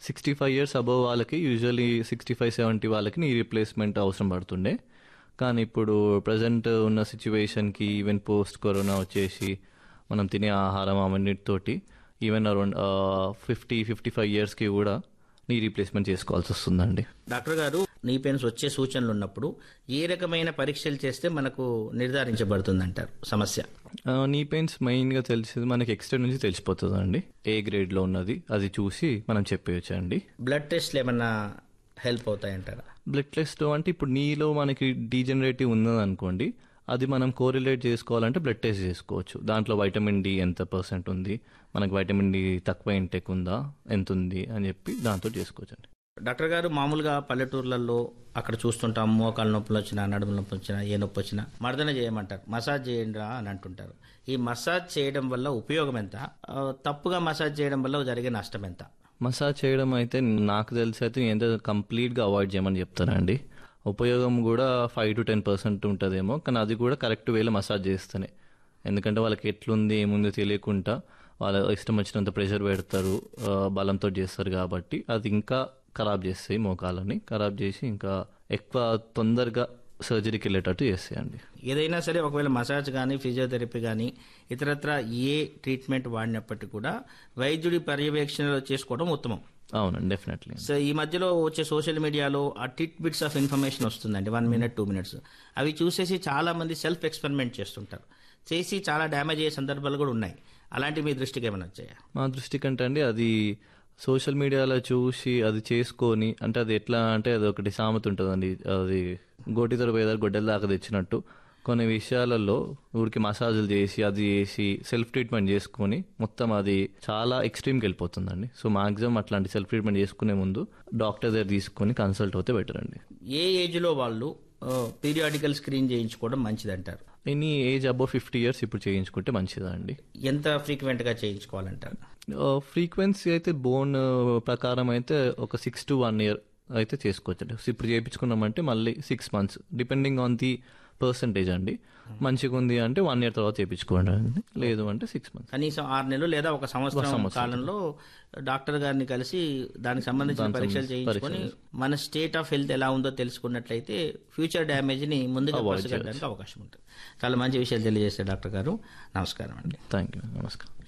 sixty five years above వాళ్ళకి usually sixty five seventy వాళ్ళకి knee replacement అవసరం పడుతుండే కానీ ఇప్పుడు ప్రజెంట్ ఉన్న సిచ్యువేషన్కి ఈవెన్ పోస్ట్ కరోనా వచ్చేసి మనం తినే ఆహారం అవన్నిటితోటి even around fifty fifty five ఇయర్స్కి కూడా నీ రీప్లేస్మెంట్ చేసుకోవాల్సి వస్తుందండి డాక్టర్ గారు నీ పెయిన్స్ వచ్చే సూచనలు ఉన్నప్పుడు ఏ రకమైన పరీక్షలు చేస్తే మనకు నిర్ధారించబడుతుంది అంటారు సమస్య ఆ, నీ పెయిన్స్ మెయిన్గా తెలిసేది మనకి ఎక్స్టెంట్ నుంచి తెలిసిపోతుందండి ఏ గ్రేడ్లో ఉన్నది అది చూసి మనం చెప్పేయచ్చు అండి బ్లడ్ టెస్ట్లు ఏమన్నా హెల్ప్ అవుతాయంటారా బ్లడ్ టెస్ట్ అంటే ఇప్పుడు నీలో మనకి డీజనరేటివ్ ఉన్నది అనుకోండి అది మనం కోరిలేట్ చేసుకోవాలంటే బ్లడ్ టెస్ట్ చేసుకోవచ్చు దాంట్లో వైటమిన్ డి ఎంత పర్సెంట్ ఉంది మనకి వైటమిన్ డి తక్కువ ఇంటెక్ ఉందా ఎంత ఉంది అని చెప్పి దాంతో చేసుకోవచ్చు అండి డాక్టర్ గారు మామూలుగా పల్లెటూర్లలో అక్కడ చూస్తుంటాం మోకాలు నొప్పులు వచ్చినా నడుము నొప్పి వచ్చినా ఏ నొప్పి వచ్చినా మర్దన చేయమంటారు మసాజ్ చేయండి రా అని అంటుంటారు ఈ మసాజ్ చేయడం వల్ల ఉపయోగం ఎంత ఆ, తప్పుగా మసాజ్ చేయడం వల్ల జరిగే నష్టం ఎంత మసాజ్ చేయడం అయితే నాకు తెలిసి అయితే ఎంత కంప్లీట్గా అవాయిడ్ చేయమని చెప్తానండి ఉపయోగం కూడా ఫైవ్ టు టెన్ పర్సెంట్ ఉంటుందేమో కానీ అది కూడా కరెక్ట్ వేలో మసాజ్ చేస్తేనే ఎందుకంటే వాళ్ళకి ఎట్లుంది ఏముంది తెలియకుండా వాళ్ళ ఇష్టం వచ్చినంత ప్రెషర్ పెడతారు ఆ, బలంతో చేస్తారు కాబట్టి అది ఇంకా ఖరాబ్ చేస్తాయి మోకాలని ఖరాబ్ చేసి ఇంకా ఎక్కువ తొందరగా సర్జరీకి వెళ్ళేటట్టు చేస్తాయండి ఏదైనా సరే ఒకవేళ మసాజ్ కానీ ఫిజియోథెరపీ కానీ ఇతరత్ర ఏ ట్రీట్మెంట్ వాడినప్పటికీ కూడా వైద్యుడి పర్యవేక్షణలో చేసుకోవడం ఉత్తమం అవునండి డెఫినెట్లీ సో ఈ మధ్యలో వచ్చే సోషల్ మీడియాలో ఆ టిట్ బిట్స్ ఆఫ్ ఇన్ఫర్మేషన్ వస్తుందండి వన్ మినిట్ టూ మినిట్స్ అవి చూసేసి చాలా మంది సెల్ఫ్ ఎక్స్పెరిమెంట్ చేస్తుంటారు చేసి చాలా డ్యామేజ్ అయ్యే సందర్భాలు కూడా ఉన్నాయి అలాంటి మీ దృష్టికి ఏమైనా వచ్చాయా మా దృష్టి కంటే అండి అది సోషల్ మీడియాలో చూసి అది చేసుకొని అంటే అది ఎట్లా అంటే అది ఒకటి సామెత ఉంటుందండి అది గోటితర పేద గొడ్డల దాకా తెచ్చినట్టు కొన్ని విషయాలలో ఊరికి మసాజులు చేసి అది చేసి సెల్ఫ్ ట్రీట్మెంట్ చేసుకొని మొత్తం అది చాలా ఎక్స్ట్రీమ్కి వెళ్ళిపోతుందండి సో మాక్సిమం అట్లాంటి సెల్ఫ్ ట్రీట్మెంట్ చేసుకునే ముందు డాక్టర్ దగ్గర తీసుకొని కన్సల్ట్ అవుతే బెటర్ అండి ఏ ఏజ్లో వాళ్ళు పీరియాడికల్ స్క్రీన్ చేయించుకోవడం మంచిదంటారు any age above fifty years ఇప్పుడు చేయించుకుంటే మంచిదా అండి ఎంత ఫ్రీక్వెంట్గా చేయించుకోవాలంటారు ఫ్రీక్వెన్సీ అయితే బోన్ ప్రకారం అయితే ఒక సిక్స్ టు వన్ ఇయర్ అయితే చేసుకోవచ్చు అండి ఇప్పుడు చేయించుకున్నామంటే మళ్ళీ six months depending on the percentage అండి మంచిగా ఉంది అంటే వన్ ఇయర్ తర్వాత చేయించుకోండి అండి లేదు అంటే సిక్స్ మంత్స్ కనీసం ఆరు నెలలు లేదా ఒక సంవత్సరం కాలంలో డాక్టర్ గారిని కలిసి దానికి సంబంధించిన పరీక్షలు చేయించుకొని మన స్టేట్ ఆఫ్ హెల్త్ ఎలా ఉందో తెలుసుకున్నట్లయితే ఫ్యూచర్ డ్యామేజ్ ని ముందుగా పసిగట్టడానికి అవకాశం ఉంటుంది చాలా మంచి విషయాలు తెలియజేశారు డాక్టర్ గారు నమస్కారం అండి థ్యాంక్ యూ నమస్కారం